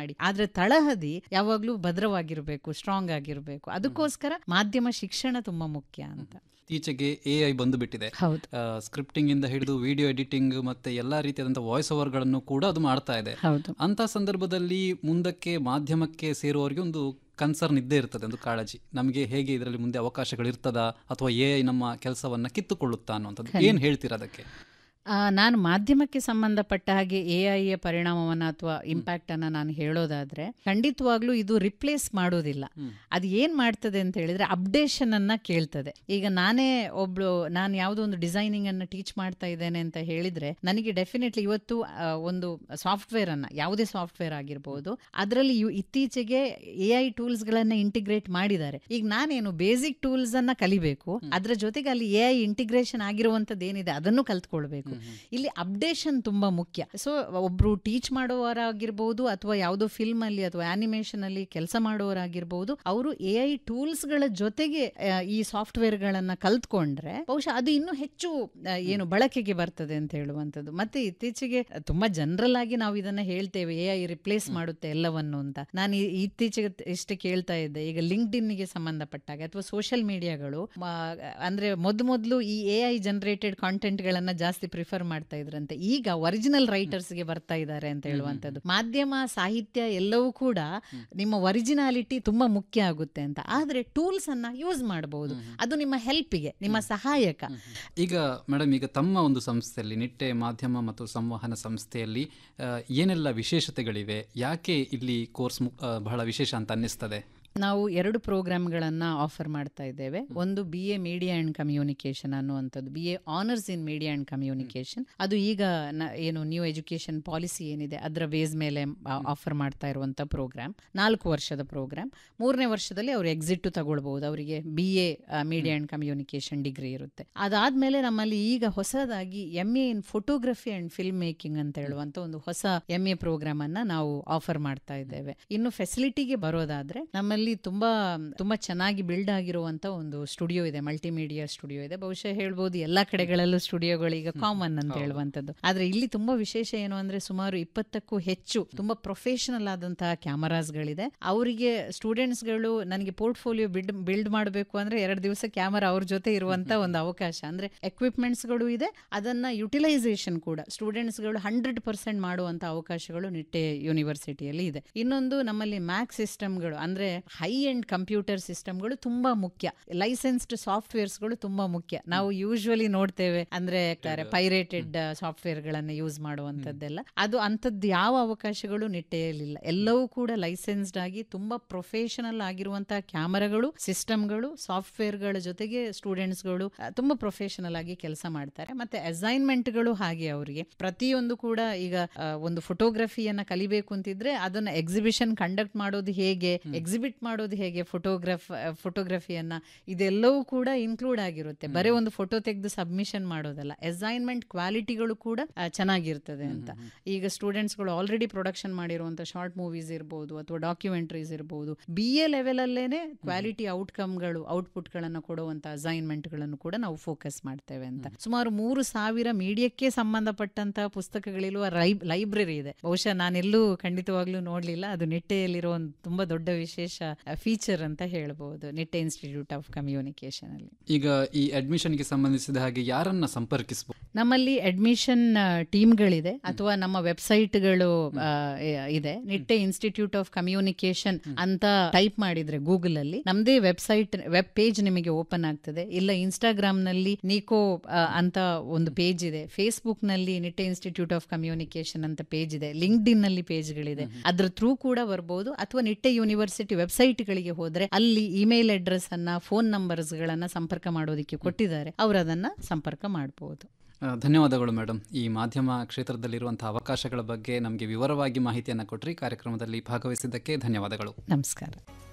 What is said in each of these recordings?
ಮಾಡಿ ಆದ್ರೆ ತಳಹದಿ ಯಾವಾಗ್ಲೂ ಭದ್ರವಾಗಿರ್ಬೇಕು ಸ್ಟ್ರಾಂಗ್ ಆಗಿರ್ಬೇಕು ಅದಕ್ಕೋಸ್ಕರ ಮಾಧ್ಯಮ ಶಿಕ್ಷಣ ತುಂಬಾ ಮುಖ್ಯ ಅಂತ ಇತ್ತೀಚೆಗೆ ಎ ಐ ಬಂದು ಬಿಟ್ಟಿದೆ ಹೌದು ಸ್ಕ್ರಿಪ್ಟಿಂಗ್ ಇಂದ ಹಿಡಿದು ವಿಡಿಯೋ ಎಡಿಟಿಂಗ್ ಮತ್ತೆ ಎಲ್ಲಾ ರೀತಿಯಾದಂಥ ವಾಯ್ಸ್ ಓವರ್ಗಳನ್ನು ಕೂಡ ಅದು ಮಾಡ್ತಾ ಇದೆ ಹೌದು ಅಂತ ಸಂದರ್ಭದಲ್ಲಿ ಮುಂದಕ್ಕೆ ಮಾಧ್ಯಮಕ್ಕೆ ಸೇರುವವರಿಗೆ ಒಂದು ಕನ್ಸರ್ನ್ ಇದ್ದೇ ಇರ್ತದೆ ಒಂದು ಕಾಳಜಿ ನಮಗೆ ಹೇಗೆ ಇದರಲ್ಲಿ ಮುಂದೆ ಅವಕಾಶಗಳು ಇರ್ತದಾ ಅಥವಾ ಎ ಐ ನಮ್ಮ ಕೆಲಸವನ್ನ ಕಿತ್ತುಕೊಳ್ಳುತ್ತಾ ಅನ್ನುವಂಥದ್ದು ಏನ್ ಹೇಳ್ತೀರಾ ಅದಕ್ಕೆ ಆ, ನಾನು ಮಾಧ್ಯಮಕ್ಕೆ ಸಂಬಂಧಪಟ್ಟ ಹಾಗೆ ಎ ಐಯ ಪರಿಣಾಮವನ್ನು ಅಥವಾ ಇಂಪ್ಯಾಕ್ಟ್ ಅನ್ನ ನಾನು ಹೇಳೋದಾದ್ರೆ ಖಂಡಿತವಾಗ್ಲೂ ಇದು ರಿಪ್ಲೇಸ್ ಮಾಡೋದಿಲ್ಲ ಅದು ಏನ್ ಮಾಡ್ತದೆ ಅಂತ ಹೇಳಿದ್ರೆ ಅಪ್ಡೇಷನ್ ಅನ್ನ ಕೇಳ್ತದೆ ಈಗ ನಾನೇ ಒಬ್ಳು ನಾನು ಯಾವುದೋ ಒಂದು ಡಿಸೈನಿಂಗ್ ಅನ್ನ ಟೀಚ್ ಮಾಡ್ತಾ ಇದ್ದೇನೆ ಅಂತ ಹೇಳಿದ್ರೆ ನನಗೆ ಡೆಫಿನೆಟ್ಲಿ ಇವತ್ತು ಆ, ಒಂದು ಸಾಫ್ಟ್ವೇರ್ ಅನ್ನ ಯಾವುದೇ ಸಾಫ್ಟ್ವೇರ್ ಆಗಿರ್ಬೋದು ಅದರಲ್ಲಿ ಇತ್ತೀಚೆಗೆ ಎ ಐ ಟೂಲ್ಸ್ ಗಳನ್ನ ಇಂಟಿಗ್ರೇಟ್ ಮಾಡಿದ್ದಾರೆ ಈಗ ನಾನೇನು ಬೇಸಿಕ್ ಟೂಲ್ಸ್ ಅನ್ನ ಕಲಿಬೇಕು ಅದ್ರ ಜೊತೆಗೆ ಅಲ್ಲಿ ಎ ಐ ಇಂಟಿಗ್ರೇಷನ್ ಆಗಿರುವಂತದ್ದು ಏನಿದೆ ಅದನ್ನು ಕಲ್ತ್ಕೊಳ್ಬೇಕು ಇಲ್ಲಿ ಅಪ್ಡೇಷನ್ ತುಂಬಾ ಮುಖ್ಯ ಸೊ ಒಬ್ರು ಟೀಚ್ ಮಾಡುವವರಾಗಿರ್ಬೋದು ಅಥವಾ ಯಾವುದೋ ಫಿಲ್ಮ್ ಅಲ್ಲಿ ಅಥವಾ ಆನಿಮೇಷನ್ ಅಲ್ಲಿ ಕೆಲಸ ಮಾಡುವವರಾಗಿರ್ಬೋದು ಅವರು ಎ ಐ ಟೂಲ್ಸ್ ಗಳ ಜೊತೆಗೆ ಆ, ಈ ಸಾಫ್ಟ್ವೇರ್ ಗಳನ್ನ ಕಲ್ತ್ಕೊಂಡ್ರೆ ಬಹುಶಃ ಅದು ಇನ್ನೂ ಹೆಚ್ಚು ಆ, ಏನು ಬಳಕೆಗೆ ಬರ್ತದೆ ಅಂತ ಹೇಳುವಂಥದ್ದು ಮತ್ತೆ ಇತ್ತೀಚೆಗೆ ತುಂಬಾ ಜನರಲ್ ಆಗಿ ನಾವು ಇದನ್ನ ಹೇಳ್ತೇವೆ ಎ ಐ ರಿಪ್ಲೇಸ್ ಮಾಡುತ್ತೆ ಎಲ್ಲವನ್ನು ಅಂತ ನಾನು ಈ- ಇತ್ತೀಚೆಗೆ ಇಷ್ಟೇ ಕೇಳ್ತಾ ಇದ್ದೆ ಈಗ ಲಿಂಕ್ಡ್ ಗೆ ಸಂಬಂಧಪಟ್ಟಾಗ ಅಥವಾ ಸೋಷಿಯಲ್ ಮೀಡಿಯಾಗಳು ಅಂದ್ರೆ ಮೊದ್ ಮೊದಲು ಈ ಎ ಐ ಜನರೇಟೆಡ್ ಕಾಂಟೆಂಟ್ ಗಳನ್ನ ಜಾಸ್ತಿ ಪ್ರಿಫರ್ ಮಾಡ್ತಾ ಇದ್ರಂತೆ ಈಗ ಒರಿಜಿನಲ್ ರೈಟರ್ಸ್ ಗೆ ಬರ್ತಾ ಇದ್ದಾರೆ ಅಂತ ಹೇಳುವಂತದ್ದು ಮಾಧ್ಯಮ ಸಾಹಿತ್ಯ ಎಲ್ಲವೂ ಕೂಡ ನಿಮ್ಮ ಒರಿಜಿನಾಲಿಟಿ ತುಂಬಾ ಮುಖ್ಯ ಆಗುತ್ತೆ ಅಂತ ಆದ್ರೆ ಟೂಲ್ಸ್ ಅನ್ನ ಯೂಸ್ ಮಾಡಬಹುದು ಅದು ನಿಮ್ಮ ಹೆಲ್ಪಿಗೆ ನಿಮ್ಮ ಸಹಾಯಕ ಈಗ ಮೇಡಮ್ ಈಗ ತಮ್ಮ ಒಂದು ಸಂಸ್ಥೆಯಲ್ಲಿ ನಿಟ್ಟೆ ಮಾಧ್ಯಮ ಮತ್ತು ಸಂವಹನ ಸಂಸ್ಥೆಯಲ್ಲಿ ಆ, ಏನೆಲ್ಲ ವಿಶೇಷತೆಗಳಿವೆ ಯಾಕೆ ಇಲ್ಲಿ ಕೋರ್ಸ್ ಮು- ಆ, ಬಹಳ ವಿಶೇಷ ಅಂತ ಅನ್ನಿಸ್ತದೆ ನಾವು ಎರಡು ಪ್ರೋಗ್ರಾಮ್ಗಳನ್ನು ಆಫರ್ ಮಾಡ್ತಾ ಇದ್ದೇವೆ ಒಂದು B A media and communication ಅನ್ನುವಂಥದ್ದು B A honours in media and communication ಅದು ಈಗ ನ- ಏನು ನ್ಯೂ ಎಜುಕೇಶನ್ ಪಾಲಿಸಿ ಏನಿದೆ ಅದರ ಬೇಸ್ ಮೇಲೆ ಆಫರ್ ಮಾಡ್ತಾ ಇರುವಂಥ ಪ್ರೋಗ್ರಾಮ್ ನಾಲ್ಕು ವರ್ಷದ ಪ್ರೋಗ್ರಾಮ್ ಮೂರನೇ ವರ್ಷದಲ್ಲಿ ಅವರು ಎಕ್ಸಿಟ್ ತಗೊಳ್ಬಹುದು ಅವರಿಗೆ B A media and communication degree ಇರುತ್ತೆ ಅದಾದ್ಮೇಲೆ ನಮ್ಮಲ್ಲಿ ಈಗ ಹೊಸದಾಗಿ M A in photography and film making ಅಂತ ಹೇಳುವಂತ ಒಂದು ಹೊಸ ಎಂ ಎ ಪ್ರೋಗ್ರಾಮ್ ಅನ್ನ ನಾವು ಆಫರ್ ಮಾಡ್ತಾ ಇದ್ದೇವೆ ಇನ್ನು ಫೆಸಿಲಿಟಿಗೆ ಬರೋದಾದ್ರೆ ನಮ್ಮಲ್ಲಿ ತುಂಬಾ ತುಂಬಾ ಚೆನ್ನಾಗಿ ಬಿಲ್ಡ್ ಆಗಿರುವಂತ ಒಂದು ಸ್ಟುಡಿಯೋ ಇದೆ ಮಲ್ಟಿಮೀಡಿಯಾ ಸ್ಟುಡಿಯೋ ಇದೆ ಬಹುಶಃ ಹೇಳ್ಬೋದು ಎಲ್ಲಾ ಕಡೆಗಳಲ್ಲೂ ಸ್ಟುಡಿಯೋಗಳು ಈಗ ಕಾಮನ್ ಅಂತ ಹೇಳುವಂತದ್ದು ಆದ್ರೆ ಇಲ್ಲಿ ತುಂಬಾ ವಿಶೇಷ ಏನು ಅಂದ್ರೆ ಸುಮಾರು ಇಪ್ಪತ್ತಕ್ಕೂ ಹೆಚ್ಚು ತುಂಬಾ ಪ್ರೊಫೆಷನಲ್ ಆದಂತಹ ಕ್ಯಾಮರಾಸ್ ಗಳಿದೆ ಅವರಿಗೆ ಸ್ಟೂಡೆಂಟ್ಸ್ ಗಳು ನನಗೆ ಪೋರ್ಟ್ಫೋಲಿಯೋ ಬಿಲ್ಡ್ ಬಿಲ್ಡ್ ಮಾಡಬೇಕು ಅಂದ್ರೆ ಎರಡು ದಿವಸ ಕ್ಯಾಮರಾ ಅವ್ರ ಜೊತೆ ಇರುವಂತ ಒಂದು ಅವಕಾಶ ಅಂದ್ರೆ ಎಕ್ವಿಪ್ಮೆಂಟ್ಸ್ ಗಳು ಇದೆ ಅದನ್ನ ಯುಟಿಲೈಸೇಷನ್ ಕೂಡ ಸ್ಟೂಡೆಂಟ್ಸ್ ಗಳು ಹಂಡ್ರೆಡ್ ಪರ್ಸೆಂಟ್ ಮಾಡುವಂತ ಅವಕಾಶಗಳು ನಿಟ್ಟೆ ಯೂನಿವರ್ಸಿಟಿಯಲ್ಲಿ ಇದೆ ಇನ್ನೊಂದು ನಮ್ಮಲ್ಲಿ ಮ್ಯಾಕ್ ಸಿಸ್ಟಮ್ಗಳು ಅಂದ್ರೆ ಹೈ ಎಂಡ್ ಕಂಪ್ಯೂಟರ್ ಸಿಸ್ಟಮ್ಗಳು ತುಂಬಾ ಮುಖ್ಯ ಲೈಸೆನ್ಸ್ಡ್ ಸಾಫ್ಟ್ವೇರ್ಸ್ ಗಳು ತುಂಬಾ ಮುಖ್ಯ ನಾವು ಯೂಶುವಲಿ ನೋಡ್ತೇವೆ ಅಂದ್ರೆ ಪೈರೇಟೆಡ್ ಸಾಫ್ಟ್ವೇರ್ ಗಳನ್ನ ಯೂಸ್ ಮಾಡುವಂತದ್ದೆಲ್ಲ ಅದು ಅಂತದ್ದು ಯಾವ ಅವಕಾಶಗಳು ನಿಟ್ಟೆಯಲ್ಲಿಲ್ಲ ಎಲ್ಲವೂ ಕೂಡ ಲೈಸೆನ್ಸ್ಡ್ ಆಗಿ ತುಂಬಾ ಪ್ರೊಫೆಷನಲ್ ಆಗಿರುವಂತಹ ಕ್ಯಾಮರಾಗಳು ಸಿಸ್ಟಮ್ಗಳು ಸಾಫ್ಟ್ವೇರ್ಗಳ ಜೊತೆಗೆ ಸ್ಟೂಡೆಂಟ್ಸ್ಗಳು ತುಂಬಾ ಪ್ರೊಫೆಷನಲ್ ಆಗಿ ಕೆಲಸ ಮಾಡ್ತಾರೆ ಮತ್ತೆ ಅಸೈನ್ಮೆಂಟ್ಗಳು ಹಾಗೆ ಅವರಿಗೆ ಪ್ರತಿಯೊಂದು ಕೂಡ ಈಗ ಆ, ಒಂದು ಫೋಟೋಗ್ರಫಿಯನ್ನ ಕಲಿಬೇಕು ಅಂತಿದ್ರೆ ಅದನ್ನ ಎಕ್ಸಿಬಿಷನ್ ಕಂಡಕ್ಟ್ ಮಾಡೋದು ಹೇಗೆ ಎಕ್ಸಿಬಿಟ್ ಮಾಡೋದು ಹೇಗೆ ಫೋಟೋಗ್ರಫ್ ಫೋಟೋಗ್ರಫಿಯನ್ನ ಇದೆಲ್ಲವೂ ಕೂಡ ಇನ್ಕ್ಲೂಡ್ ಆಗಿರುತ್ತೆ ಬರೀ ಒಂದು ಫೋಟೋ ತೆಗೆದು ಸಬ್ಮಿಷನ್ ಮಾಡೋದಲ್ಲ ಅಸೈನ್ಮೆಂಟ್ ಕ್ವಾಲಿಟಿಗಳು ಕೂಡ ಆ, ಚೆನ್ನಾಗಿರ್ತದೆ ಅಂತ ಈಗ ಸ್ಟೂಡೆಂಟ್ಸ್ಗಳು ಆಲ್ರೆಡಿ ಪ್ರೊಡಕ್ಷನ್ ಮಾಡಿರುವಂತ ಶಾರ್ಟ್ ಮೂವೀಸ್ ಇರ್ಬೋದು ಅಥವಾ ಡಾಕ್ಯುಮೆಂಟ್ರೀಸ್ ಇರ್ಬೋದು ಬಿ ಎ ಲೆವೆಲ್ ಅಲ್ಲೇನೆ ಕ್ವಾಲಿಟಿ ಔಟ್ಕಮ್ಗಳು ಔಟ್ಪುಟ್ ಗಳನ್ನ ಕೊಡುವಂತ ಅಸೈನ್ಮೆಂಟ್ ಗಳನ್ನು ಕೂಡ ನಾವು ಫೋಕಸ್ ಮಾಡ್ತೇವೆ ಅಂತ ಸುಮಾರು ಮೂರು ಸಾವಿರ ಮೀಡಿಯಾಕ್ಕೆ ಸಂಬಂಧಪಟ್ಟಂತಹ ಪುಸ್ತಕಗಳಿರುವ ಲೈಬ್ರರಿ ಇದೆ ಬಹುಶಃ ನಾನೆಲ್ಲೂ ಖಂಡಿತವಾಗ್ಲೂ ನೋಡ್ಲಿಲ್ಲ ಅದು ನಿಟ್ಟೆಯಲ್ಲಿರೋ ಒಂದು ತುಂಬಾ ದೊಡ್ಡ ವಿಶೇಷ ಫೀಚರ್ ಅಂತ ಹೇಳ್ಬೋದು ನಿಟ್ಟೆ ಇನ್ಸ್ಟಿಟ್ಯೂಟ್ ಆಫ್ ಕಮ್ಯುನಿಕೇಶನ್ ಅಲ್ಲಿ ಈಗ ಈ ಅಡ್ಮಿಷನ್ಗೆ ಸಂಬಂಧಿಸಿದ ಹಾಗೆ ಯಾರನ್ನ ಸಂಪರ್ಕಿಸಬಹುದು ನಮ್ಮಲ್ಲಿ ಅಡ್ಮಿಷನ್ ಟೀಮ್ಗಳಿದೆ ಅಥವಾ ನಮ್ಮ ವೆಬ್ಸೈಟ್ಗಳು ಆ, ಎ- ಇದೆ ನಿಟ್ಟೆ ಇನ್ಸ್ಟಿಟ್ಯೂಟ್ ಆಫ್ ಕಮ್ಯುನಿಕೇಶನ್ ಅಂತ ಟೈಪ್ ಮಾಡಿದ್ರೆ ಗೂಗಲ್ ಅಲ್ಲಿ ನಮ್ದೇ ವೆಬ್ಸೈಟ್ ವೆಬ್ ಪೇಜ್ ನಿಮಗೆ ಓಪನ್ ಆಗ್ತದೆ ಇಲ್ಲ ಇನ್ಸ್ಟಾಗ್ರಾಮ್ ನಲ್ಲಿ ನಿಕೋ ಆ, ಅಂತ ಒಂದು ಪೇಜ್ ಇದೆ ಫೇಸ್ಬುಕ್ ನಲ್ಲಿ ನಿಟ್ಟೆ ಇನ್ಸ್ಟಿಟ್ಯೂಟ್ ಆಫ್ ಕಮ್ಯುನಿಕೇಶನ್ ಅಂತ ಪೇಜ್ ಇದೆ ಲಿಂಕ್ಡ್ ಇನ್ ನಲ್ಲಿ ಪೇಜ್ಗಳಿದೆ ಅದ್ರ ಥ್ರೂ ಕೂಡ ಬರ್ಬೋದು ಅಥವಾ ನಿಟ್ಟೆ ಯೂನಿವರ್ಸಿಟಿ ವೆಬ್ಸೈಟ್ ಗಳಿಗೆ ಹೋದ್ರೆ ಅಲ್ಲಿ ಇಮೇಲ್ ಅಡ್ರೆಸ್ ಅನ್ನ ಫೋನ್ ನಂಬರ್ಸ್ ಗಳನ್ನ ಸಂಪರ್ಕ ಮಾಡೋದಕ್ಕೆ ಕೊಟ್ಟಿದ್ದಾರೆ ಅವರು ಅದನ್ನ ಸಂಪರ್ಕ ಮಾಡಬಹುದು ಆ, ಧನ್ಯವಾದಗಳು ಮೇಡಮ್ ಈ ಮಾಧ್ಯಮ ಕ್ಷೇತ್ರದಲ್ಲಿರುವಂತಹ ಅವಕಾಶಗಳ ಬಗ್ಗೆ ನಮಗೆ ವಿವರವಾಗಿ ಮಾಹಿತಿಯನ್ನು ಕೊಟ್ರಿ ಕಾರ್ಯಕ್ರಮದಲ್ಲಿ ಭಾಗವಹಿಸಿದ್ದಕ್ಕೆ ಧನ್ಯವಾದಗಳು ನಮಸ್ಕಾರ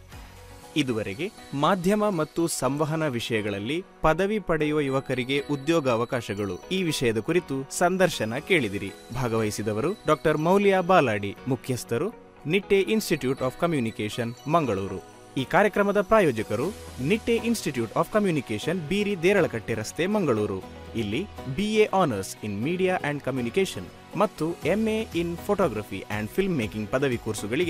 ಇದುವರೆಗೆ ಮಾಧ್ಯಮ ಮತ್ತು ಸಂವಹನ ವಿಷಯಗಳಲ್ಲಿ ಪದವಿ ಪಡೆಯುವ ಯುವಕರಿಗೆ ಉದ್ಯೋಗ ಅವಕಾಶಗಳು ಈ ವಿಷಯದ ಕುರಿತು ಸಂದರ್ಶನ ಕೇಳಿದಿರಿ ಭಾಗವಹಿಸಿದವರು ಡಾಕ್ಟರ್ ಮೌಲ್ಯ ಬಾಲಾಡಿ ಮುಖ್ಯಸ್ಥರು Nitte institute of communication Mangaluru ಈ ಕಾರ್ಯಕ್ರಮದ ಪ್ರಾಯೋಜಕರು ನಿಟ್ಟೆ ಇನ್ಸ್ಟಿಟ್ಯೂಟ್ ಆಫ್ ಕಮ್ಯುನಿಕೇಶನ್ ಬೀರಿ ದೇರಳಕಟ್ಟೆ ರಸ್ತೆ ಮಂಗಳೂರು ಇಲ್ಲಿ BA honours in media and communication ಮತ್ತು MA in photography and film making ಪದವಿ ಕೋರ್ಸುಗಳಿಗೆ